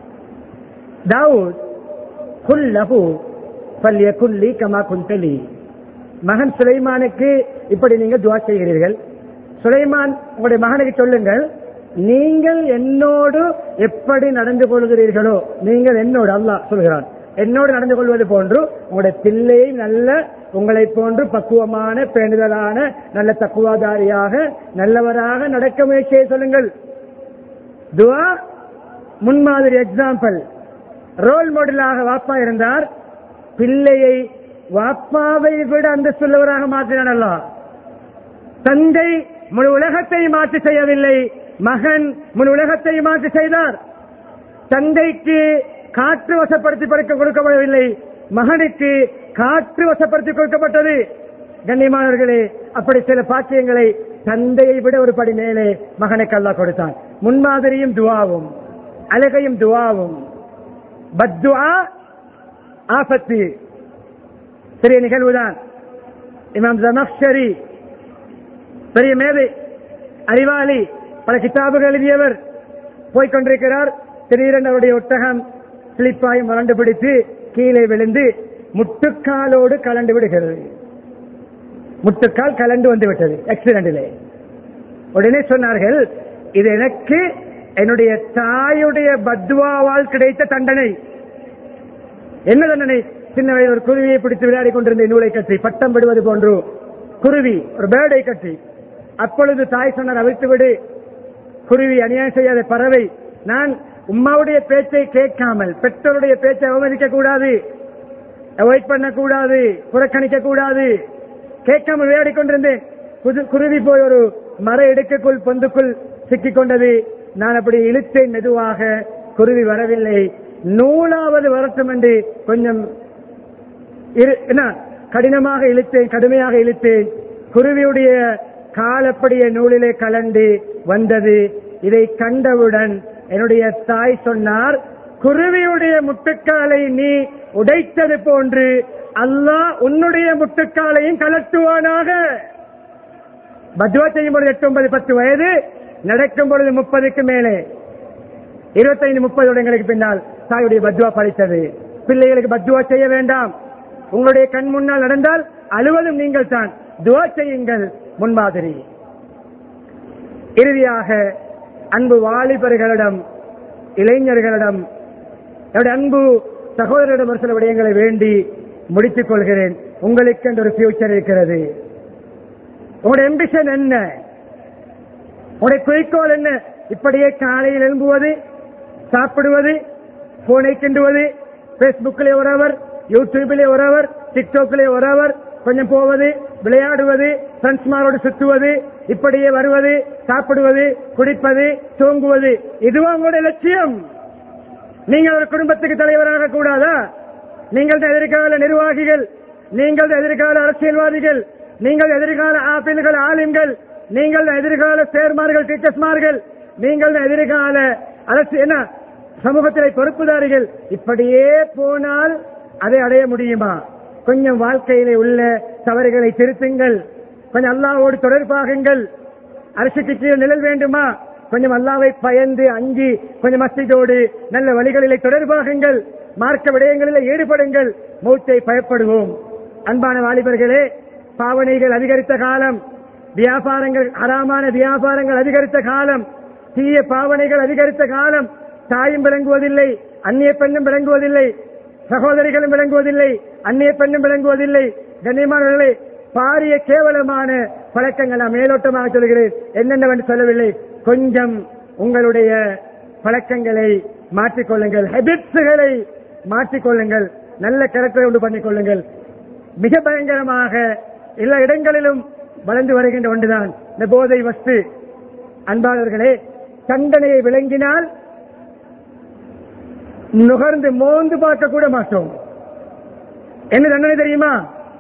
[SPEAKER 1] தாவூத் குல் லஹு ஃபல்யகுன் லீ கமா குந்தலி மகன் சுலைமானுக்கு இப்படி நீங்க துவா செய்கிறீர்கள் சுலைமான் உங்களுடைய மகனுக்கு சொல்லுங்கள் நீங்கள் என்னோடு எப்படி நடந்து கொள்கிறீர்களோ நீங்கள் என்னோடு அல்லாஹ் சொல்கிறான் என்னோடு நடந்து கொள்வது போன்று உங்களுடைய பிள்ளையை நல்ல உங்களை போன்று பக்குவமான பேணுதலான நல்ல தக்குவாதாரியாக நல்லவராக நடக்க முயற்சியை சொல்லுங்கள் துவா முன்மாதிரி எக்ஸாம்பிள் ரோல் மாடலாக வாப்பா இருந்தார் பிள்ளையை வாப்பாவை விட அந்த சொல்லவராக மாற்றினான் அல்லாஹ் தந்தை முழு உலகத்தை மாற்றி செய்யவில்லை மகன் முழு உலகத்தை மாற்றி செய்தார் தந்தைக்கு காற்று வசப்படுத்தி படுக்க கொடுக்கப்படவில்லை மகனுக்கு காற்று வசப்படுத்தி கொடுக்கப்பட்டது கண்ணியமானவர்களே அப்படி சில பாக்கியங்களை தந்தையை விட ஒரு படி மேலே மகனுக்கு அல்லாஹ் கொடுத்தான் முன்மாதிரியும் துவாவும் அழகையும் துவாவும் பத்துவா ஆபத்து பெரிய நிகழ்வுதான் இமாம் ஜமக்ஷரி பெரிய மேதை அறிவாளி பல கிதாபுகள் எழுதியவர் போய்கொண்டிருக்கிறார் திடீரென அவருடைய ஒட்டகம் ஸ்லிப்பாய் மறண்டு பிடித்து கீழே விழுந்து முட்டுக்காலோடு கலண்டு விடுகிறது முட்டுக்கால் கலண்டு வந்து விட்டது ஆக்சிடென்டிலே உடனே சொன்னார்கள் இது எனக்கு என்னுடைய தாயுடைய பத்வாவால் கிடைத்த தண்டனை என்ன தண்டனை சின்ன வயது ஒரு குருவியை பிடித்து விளையாடி கொண்டிருந்த நூலை கட்டி பட்டம் விடுவது போன்று குருவி ஒரு பேர்டை கட்டி அப்பொழுது தாய் சொன்னார் அவிழ்த்து விடு குருவி அநியாயம் செய்யாத பறவை நான் உம்மாவுடைய பேச்சை கேட்காமல் பெற்றோருடைய பேச்சை அவமதிக்க கூடாது அவாய்ட் பண்ணக்கூடாது புறக்கணிக்க கூடாது கேட்காமல் விளையாடி கொண்டிருந்தேன் புது குருவி போய் ஒரு மர இடுக்குக்குள் பொந்துக்குள் சிக்கிக் கொண்டது நான் அப்படி இழுத்தேன் மெதுவாக குருவி வரவில்லை நூலாவது வரட்டும் என்று கொஞ்சம் இரு- என்ன கடினமாக இழுத்தேன் கடுமையாக இழுத்தேன் குருவியுடைய காலப்படிய நூலிலே கலந்து வந்தது இதை கண்டவுடன் என்னுடைய தாய் சொன்னார் குருவியுடைய முட்டுக்காலை நீ உடைத்தது போன்று அல்லாஹ் உன்னுடைய முட்டுக்காலையும் கலட்டுவானாக பத்வா செய்யும் பொழுது எட்டு ஒன்பது பத்து வயது நடக்கும் பொழுது முப்பதுக்கு மேலே இருபத்தைந்து முப்பது வருடங்களுக்கு பின்னால் தாயுடைய பத்வா பழித்தது பிள்ளைகளுக்கு பத்வா செய்ய வேண்டாம் உங்களுடைய கண் முன்னால் நடந்தால் அழுவதும் நீங்கள் தான் துவா செய்யுங்கள் முன்மாதிரி இறுதியாக அன்பு வாலிபர்களிடம் இளைஞர்களிடம் என்னுடைய அன்பு சகோதரரிடம் ஒரு சில விடயங்களை வேண்டி முடித்துக் கொள்கிறேன் உங்களுக்கு என்று ஒரு ஃபியூச்சர் இருக்கிறது உங்களுடைய எம்பிஷன் என்ன உங்களுடைய குறிக்கோள் என்ன இப்படியே காலையில் எழும்புவது சாப்பிடுவது போனை கிண்டுவது பேஸ்புக்கிலே ஒரு அவர் யூடியூபிலே ஒரு அவர் டிக்டாக்கிலே ஒரு அவர் கொஞ்சம் போவது விளையாடுவது ஃப்ரெண்ட்ஸ்மாரோடு சுற்றுவது இப்படியே வருவது சாப்பிடுவது குடிப்பது தூங்குவது இதுவா உங்களுடைய லட்சியம் நீங்கள் ஒரு குடும்பத்துக்கு தலைவராக கூடாதா நீங்கள் தான் எதிர்கால நிர்வாகிகள் நீங்கள் தான் எதிர்கால அரசியல்வாதிகள் நீங்கள் எதிர்கால ஆப்பிள்கள் ஆலிம்கள் நீங்கள் தான் எதிர்கால சேர்மார்கள் டீச்சர்ஸ்மார்கள் நீங்கள் தான் எதிர்கால அரசு என்ன சமூகத்திலே பொறுப்புதாரிகள் இப்படியே போனால் அதை அடைய முடியுமா கொஞ்சம் வாழ்க்கையிலே உள்ள தவறுகளை திருத்துங்கள் கொஞ்சம் அல்லாவோடு தொடர்பாகுங்கள் அரசுக்கு கீழே நிழல் வேண்டுமா கொஞ்சம் அல்லாவை பயந்து அஞ்சி கொஞ்சம் மஸ்திதோடு நல்ல வழிகளிலே தொடர்பாகுங்கள் மார்க்க விடயங்களில் ஈடுபடுங்கள் மூச்சை பயப்படுவோம் அன்பான வாலிபர்களே பாவனைகள் அதிகரித்த காலம் வியாபாரங்கள் அறாமான வியாபாரங்கள் அதிகரித்த காலம் தீய பாவனைகள் அதிகரித்த காலம் தாயும் விளங்குவதில்லை அந்நிய பெண்ணும் விளங்குவதில்லை சகோதரிகளும் விளங்குவதில்லை அந்நிய பெண்ணும் விளங்குவதில்லை கண்ணியமானவர்களே பாரிய கேவலமான பழக்கங்கள் நான் மேலோட்டமாக சொல்கிறேன் என்னென்னவென்று சொல்லவில்லை கொஞ்சம் உங்களுடைய பழக்கங்களை மாற்றிக்கொள்ளுங்கள் ஹெபிட்ஸுகளை மாற்றிக்கொள்ளுங்கள் நல்ல கருத்தை உண்டு பண்ணிக்கொள்ளுங்கள் மிக பயங்கரமாக எல்லா இடங்களிலும் வளர்ந்து வருகின்ற ஒன்றுதான் இந்த போதை வஸ்து அன்பாளர்களே தண்டனையை விளங்கினால் நுகர்ந்து மோந்து பார்க்க கூட மாட்டோம் என்ன தண்டனை தெரியுமா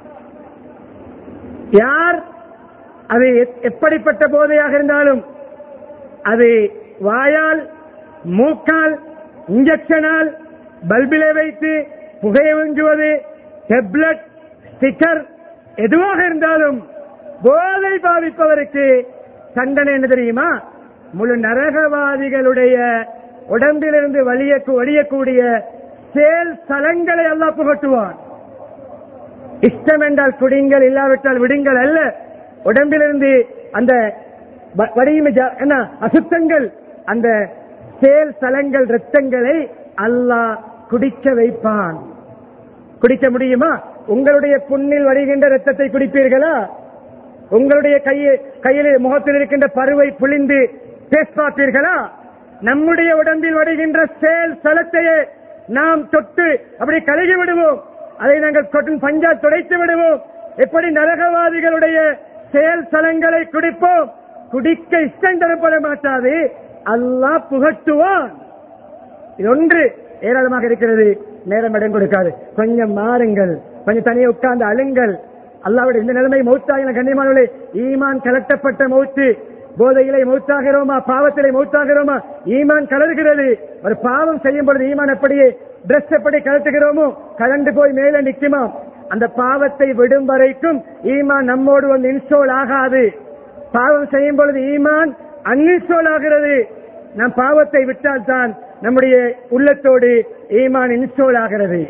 [SPEAKER 1] யார் அது எப்- எப்படிப்பட்ட போதையாக இருந்தாலும் அது வாயால் மூக்கால் இன்ஜெக்ஷனால் பல்பிலே வைத்து புகையை உஞ்சுவது டெப்லெட் ஸ்டிக்கர் எதுவாக இருந்தாலும் போதை பாவிப்பவருக்கு தண்டனை என்ன தெரியுமா முழு நரகவாதிகளுடைய உடம்பிலிருந்து வலிய வடியக்கூடிய சேல் சலங்களை எல்லாம் புகட்டுவான் இஷ்டம் என்றால் குடிங்கள் இல்லாவிட்டால் விடுங்கள் அல்ல உடம்பிலிருந்து அந்த வ- வடியுமே ஜா- என்ன அசுத்தங்கள் அந்த சேல் சலங்கள் ரத்தங்களை அல்லாஹ் குடிக்க வைப்பான் குடிக்க முடியுமா உங்களுடைய புண்ணில் வருகின்ற ரத்தத்தை குடிப்பீர்களா உங்களுடைய கையை கையில் முகத்தில் இருக்கின்ற பருவை புளிந்து பேஸ் பார்ப்பீர்களா நம்முடைய உடம்பில் வருகின்ற செயல் சலத்தையே நாம் தொட்டு அப்படி கழுகி விடுவோம் அதை நாங்கள் கொட்டு பஞ்சா துடைத்து விடுவோம் எப்படி நரகவாதிகளுடைய செயல் சலங்களை குடிப்போம் குடிக்க இஷ்டம் தரப்பட மாட்டாது அல்லாஹ் புகட்டுவான் இது ஒன்று ஏராளமாக இருக்கிறது நேரம் இடம் கொடுக்காது கொஞ்சம் மாறுங்கள் கொஞ்சம் தனியே உட்கார்ந்து அழுங்கள் அல்லாவுடைய இந்த நிலைமை மௌத்தாகின கண்ணியமானவர்களே ஈமான் கலட்டப்பட்ட மௌத்து போதையிலே மௌத்தாகிறோமா பாவத்திலே மௌத்தாகிறோமா ஈமான் கலர்கிறது ஒரு பாவம் செய்யும் பொழுது ஈமான் அப்படியே டிரெஸ் எப்படி கலட்டுகிறோமோ கலண்டு போய் மேலே நிக்குமா அந்த பாவத்தை விடும் வரைக்கும் ஈமான் நம்மோடு வந்து இன்ஸ்டால் ஆகாது பாவம் செய்யும் பொழுது ஈமான் அன்இன்ஸ்டால் ஆகிறது நாம் பாவத்தை விட்டால் தான் நம்முடைய உள்ளத்தோடு ஈமான் இன்ஸ்டால் ஆகிறது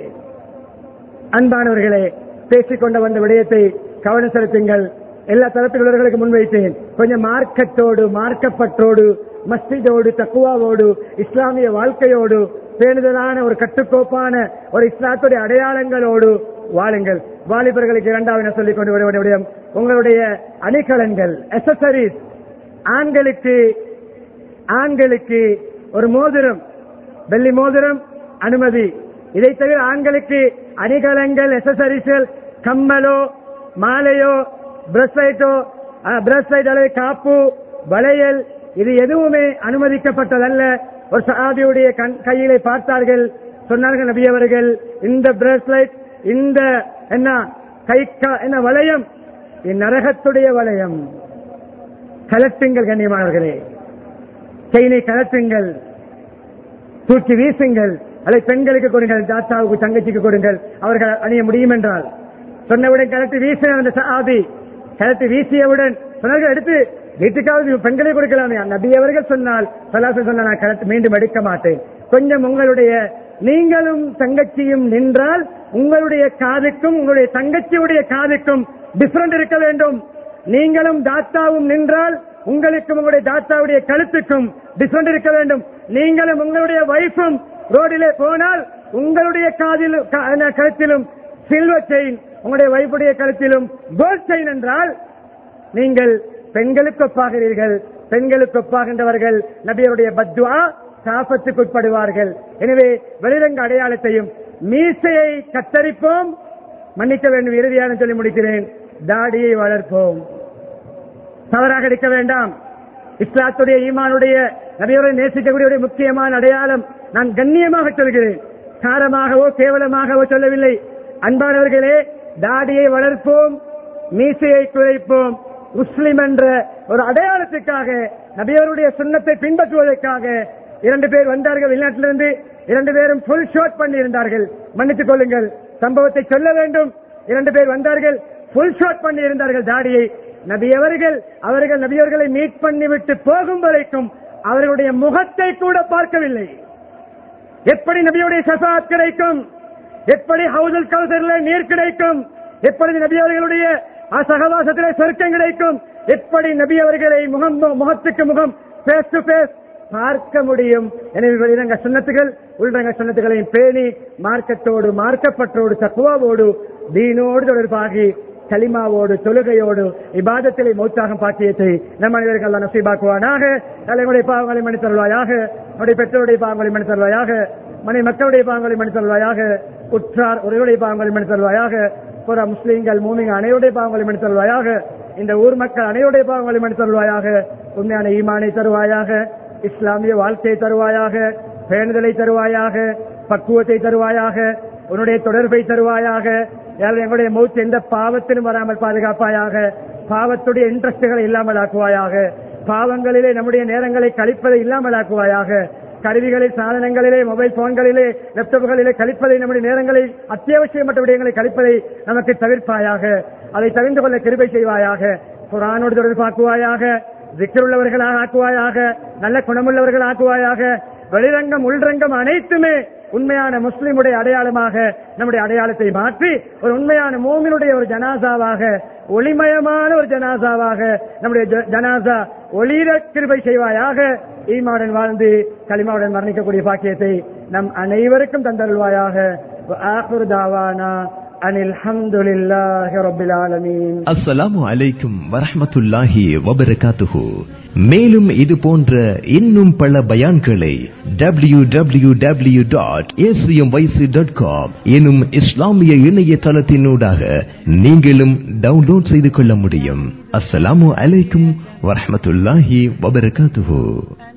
[SPEAKER 1] அன்பானவர்களே பேசிக்கொண்ட வந்த விடயத்தை கவனம் செலுத்துங்கள் எல்லா தரப்பில் உள்ளவர்களுக்கு முன்வைத்தேன் கொஞ்சம் மார்க்கத்தோடு மார்க்கப்பற்றோடு மஸ்ஜிதோடு தக்குவாவோடு இஸ்லாமிய வாழ்க்கையோடு பேணுதலான ஒரு கட்டுக்கோப்பான ஒரு இஸ்லாத்துடைய அடையாளங்களோடு வாழுங்கள் வாலிபர்களுக்கு இரண்டாவது என்ன சொல்லிக் கொண்டு வருவது விடயம் உங்களுடைய அணிகலன்கள் அசசரிஸ் ஆண்களுக்கு ஆண்களுக்கு ஒரு மோதிரம் வெள்ளி மோதிரம் அனுமதி இதை தவிர ஆண்களுக்கு அணிகலன்கள் எசசரிஸ்கள் கம்மலோ மாலையோ பிரஸ்லைட்டோ பிரஸ்லைட் அல்லது காப்பு வளையல் இது எதுவுமே அனுமதிக்கப்பட்டதல்ல ஒரு சஹாபியுடைய கண் கையிலே பார்த்தார்கள் சொன்னார்கள் நபி அவர்கள் இந்த பிரஸ்லைட் இந்த என்ன கை கா- என்ன வளையம் என் நரகத்துடைய வளையம் கலட்டுங்கள் கண்ணியமானவர்களே செயினை கலட்டுங்கள் தூக்கி வீசுங்கள் அதை பெண்களுக்கு கொடுங்கள் தாத்தாவுக்கு தங்கச்சிக்கு கொடுங்கள் அவர்கள் அணிய முடியும் என்றால் சொன்னவுடன் கலட்டி வீசின அந்த சஹாபி கலட்டி வீசியவுடன் சொன்னார்கள் எடுத்து வீட்டுக்காவது பெண்களை கொடுக்கலாமே நபி அவர்கள் சொன்னால் சலாசன் சொன்ன நான் கலட்டி மீண்டும் எடுக்க மாட்டேன் கொஞ்சம் உங்களுடைய நீங்களும் தங்கச்சியும் நின்றால் உங்களுடைய காதுக்கும் உங்களுடைய தங்கச்சியுடைய காதுக்கும் டிஃபரண்ட் இருக்க வேண்டும் நீங்களும் தாத்தாவும் நின்றால் உங்களுக்கும் உங்களுடைய தாத்தாவுடைய கழுத்துக்கும் டிஃபரண்ட் இருக்க வேண்டும் நீங்களும் உங்களுடைய வைஃபும் ரோடிலே போனால் உங்களுடைய காதிலும் க- என்ன, கழுத்திலும் சில்வர் செயின் உங்களுடைய வைஃபுடைய கழுத்திலும் கோல்ட் செயின் என்றால் நீங்கள் பெண்களுக்கு ஒப்பாகிறீர்கள் பெண்களுக்கு ஒப்பாகின்றவர்கள் நபியருடைய பத்வா சாபத்துக்கு உட்படுவார்கள் எனவே வெளிரங்க அடையாளத்தையும் மீசையை கத்தரிப்போம் மன்னிக்க வேண்டும் இறுதியான சொல்லி முடிக்கிறேன் தாடியை வளர்ப்போம் தவறாக இருக்க வேண்டாம் இஸ்லாத்துடைய ஈமானுடைய நபியோரை நேசிக்கக்கூடிய ஒரு முக்கியமான அடையாளம் நான் கண்ணியமாக சொல்கிறேன் காரமாகவோ கேவலமாகவோ சொல்லவில்லை அன்பானவர்களே தாடியை வளர்ப்போம் மீசையை குறைப்போம் முஸ்லிம் என்ற ஒரு அடையாளத்துக்காக நபியவருடைய சுண்ணத்தை பின்பற்றுவதற்காக இரண்டு பேர் வந்தார்கள் வெளிநாட்டிலிருந்து இரண்டு பேரும் ஃபுல் ஷாட் பண்ணி இருந்தார்கள் மன்னித்துக் கொள்ளுங்கள் சம்பவத்தை சொல்ல வேண்டும் இரண்டு பேர் வந்தார்கள் ஃபுல் ஷாட் பண்ணி இருந்தார்கள் தாடியை நபியவர்கள் அவர்கள் நபியவர்களை மீட் பண்ணிவிட்டு போகும் வரைக்கும் அவர்களுடைய முகத்தை கூட பார்க்கவில்லை எப்படி நபியுடைய சசாத் கிடைக்கும் எப்படி ஹவுசல் கவுசர்ல நீர் கிடைக்கும் எப்படி நபி அவர்களுடைய சகவாசத்திலே சொர்க்கம் கிடைக்கும் எப்படி நபி அவர்களை முகம் முகத்துக்கு முகம் பேஸ் டு பேஸ் பார்க்க முடியும் எனவே வெளிரங்க சுண்ணத்துகள் உள்ரங்க சுண்ணத்துகளையும் பேணி மார்க்கத்தோடு மார்க்கப்பற்றோடு தக்குவாவோடு தீனோடு தொடர்பாகி கலிமாவோடு தொழுகையோடு இபாதத்திலே மௌத்தாகும் பாக்கியத்தை நம் அனைவர்கள் அல்ல நசீபாக்குவானாக தலைமுறை பாவங்களை மணி தருவாயாக நம்முடைய பெற்றோருடைய பாவங்களை மணி தருவாயாக மனை மக்களுடைய பாவங்களை மணி தருவாயாக உற்றார் உரையுடைய பாவங்களை மணி தருவாயாக புற முஸ்லீம்கள் மூமிங்க அனைவருடைய பாவங்களை மணி தருவாயாக இந்த ஊர் மக்கள் அனைவருடைய பாவங்களை மணி தருவாயாக உண்மையான ஈமானை தருவாயாக இஸ்லாமிய வாழ்க்கையை தருவாயாக பேணுதலை தருவாயாக பக்குவத்தை தருவாயாக உன்னுடைய தொடர்பை தருவாயாக யாரும் எங்களுடைய மௌத் எந்த பாவத்திலும் வராமல் பாதுகாப்பாயாக பாவத்துடைய இன்ட்ரெஸ்டுகளை இல்லாமல் ஆக்குவாயாக பாவங்களிலே நம்முடைய நேரங்களை கழிப்பதை இல்லாமல் ஆக்குவாயாக கருவிகளில் சாதனங்களிலே மொபைல் போன்களிலே லேப்டாப்களிலே கழிப்பதை நம்முடைய நேரங்களை அத்தியாவசியமற்ற விடயங்களை கழிப்பதை நமக்கு தவிர்ப்பாயாக அதை தவிர்த்து கொள்ள கிருபை செய்வாயாக குரானோடு தொடர்பாக்குவாயாக திக்கருள்ளவர்களாக ஆக்குவாயாக நல்ல குணமுள்ளவர்கள் ஆக்குவாயாக வெளிரங்கம் உள்ரங்கம் அனைத்துமே உண்மையான முஸ்லிமுடைய அடையாளமாக நம்முடைய அடையாளத்தை மாற்றி ஒரு உண்மையான மூமினுடைய ஒரு ஜனாசாவாக ஒளிமயமான ஒரு ஜனாசாவாக நம்முடைய ஜ- ஜனாசா ஒளிர கிருபை செய்வாயாக ஈமாவுடன் வாழ்ந்து களிமாவுடன் மரணிக்கக்கூடிய பாக்கியத்தை நம் அனைவருக்கும் தந்தருள்வாயாக ஆகுர் தாவானா أن الحمد لله رب العالمين
[SPEAKER 2] அஸ்ஸலாமு அலைக்கும் வரஹ்மத்துல்லாஹி வபரகாத்துஹு மேலும் இது போன்ற இன்னும் பல பயான்களை W W W dot dot com எனும் இஸ்லாமிய இணையதளத்தினூடாக நீங்களும் டவுன்லோட் செய்து கொள்ள முடியும் அஸ்ஸலாமு அலைக்கும் வரஹ்மத்துல்லாஹி வபரகாத்துஹு